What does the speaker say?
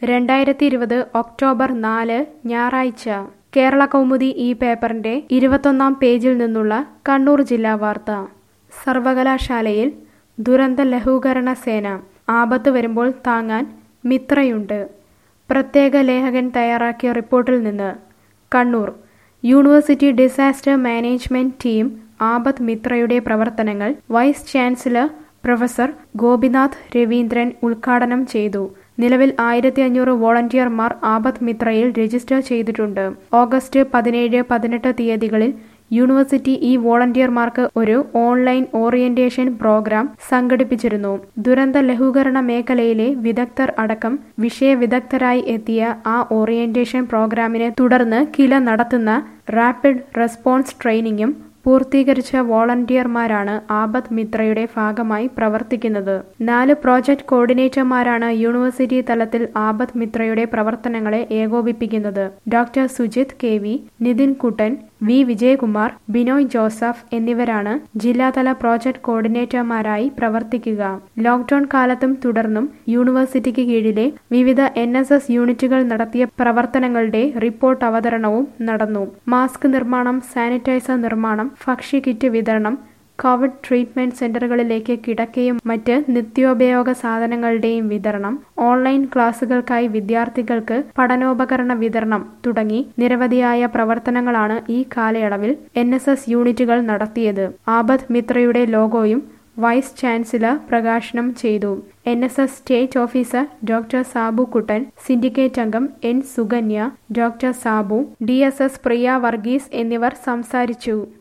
രണ്ടായിരത്തി ഇരുപത് ഒക്ടോബർ നാല് ഞായറാഴ്ച കേരള കൗമുദി ഈ പേപ്പറിന്റെ ഇരുപത്തൊന്നാം പേജിൽ നിന്നുള്ള കണ്ണൂർ ജില്ലാ വാർത്ത സർവകലാശാലയിൽ ദുരന്ത ലഘൂകരണ സേന ആപത്ത് വരുമ്പോൾ താങ്ങാൻ മിത്രയുണ്ട് പ്രത്യേക ലേഖകൻ തയ്യാറാക്കിയ റിപ്പോർട്ടിൽ നിന്ന് Kannur university disaster management team ആപത്ത് മിത്രയുടെ പ്രവർത്തനങ്ങൾ vice chancellor professor Gopinath Raveendran ഉദ്ഘാടനം ചെയ്തു നിലവിൽ ആയിരത്തി അഞ്ഞൂറ് വോളണ്ടിയർമാർ ആപത്ത് മിത്രയിൽ രജിസ്റ്റർ ചെയ്തിട്ടുണ്ട് ഓഗസ്റ്റ് പതിനേഴ് പതിനെട്ട് തീയതികളിൽ യൂണിവേഴ്സിറ്റി ഈ വോളണ്ടിയർമാർക്ക് ഒരു ഓൺലൈൻ ഓറിയന്റേഷൻ പ്രോഗ്രാം സംഘടിപ്പിച്ചിരുന്നു ദുരന്ത ലഘൂകരണ മേഖലയിലെ വിദഗ്ധർ അടക്കം വിഷയ വിദഗ്ധരായി എത്തിയ ആ ഓറിയന്റേഷൻ പ്രോഗ്രാമിനെ തുടർന്ന് കില നടത്തുന്ന റാപ്പിഡ് റെസ്പോൺസ് ട്രെയിനിങ്ങും പൂർത്തീകരിച്ച വോളണ്ടിയർമാരാണ് ആപത് മിത്രയുടെ ഭാഗമായി പ്രവർത്തിക്കുന്നത് നാല് പ്രോജക്ട് കോർഡിനേറ്റർമാരാണ് യൂണിവേഴ്സിറ്റി തലത്തിൽ ആപത് മിത്രയുടെ പ്രവർത്തനങ്ങളെ ഏകോപിപ്പിക്കുന്നത് doctor Sujith K V Nithin Kuttan V Vijayakumar Binoy Joseph എന്നിവരാണ് ജില്ലാതല പ്രോജക്ട് കോർഡിനേറ്റർമാരായി പ്രവർത്തിക്കുക ലോക്ഡൌൺ കാലത്തും തുടർന്നും യൂണിവേഴ്സിറ്റിക്ക് കീഴിലെ വിവിധ എൻ യൂണിറ്റുകൾ നടത്തിയ പ്രവർത്തനങ്ങളുടെ റിപ്പോർട്ട് അവതരണവും നടന്നു മാസ്ക് നിർമ്മാണം സാനിറ്റൈസർ നിർമ്മാണം ഭക്ഷ്യ കിറ്റ് വിതരണം കോവിഡ് ട്രീറ്റ്മെന്റ് സെന്ററുകളിലേക്ക് കിടക്കയും മറ്റ് നിത്യോപയോഗ സാധനങ്ങളുടെയും വിതരണം ഓൺലൈൻ ക്ലാസുകൾക്കായി വിദ്യാർത്ഥികൾക്ക് പഠനോപകരണ വിതരണം തുടങ്ങി നിരവധിയായ പ്രവർത്തനങ്ങളാണ് ഈ കാലയളവിൽ എൻ യൂണിറ്റുകൾ നടത്തിയത് ആബദ് മിത്രയുടെ ലോഗോയും വൈസ് ചാൻസലർ പ്രകാശനം ചെയ്തു N S S state officer doctor Sabu Kuttan syndicate അംഗം N Sukanya doctor Sabu D S S Priya Varghese എന്നിവർ സംസാരിച്ചു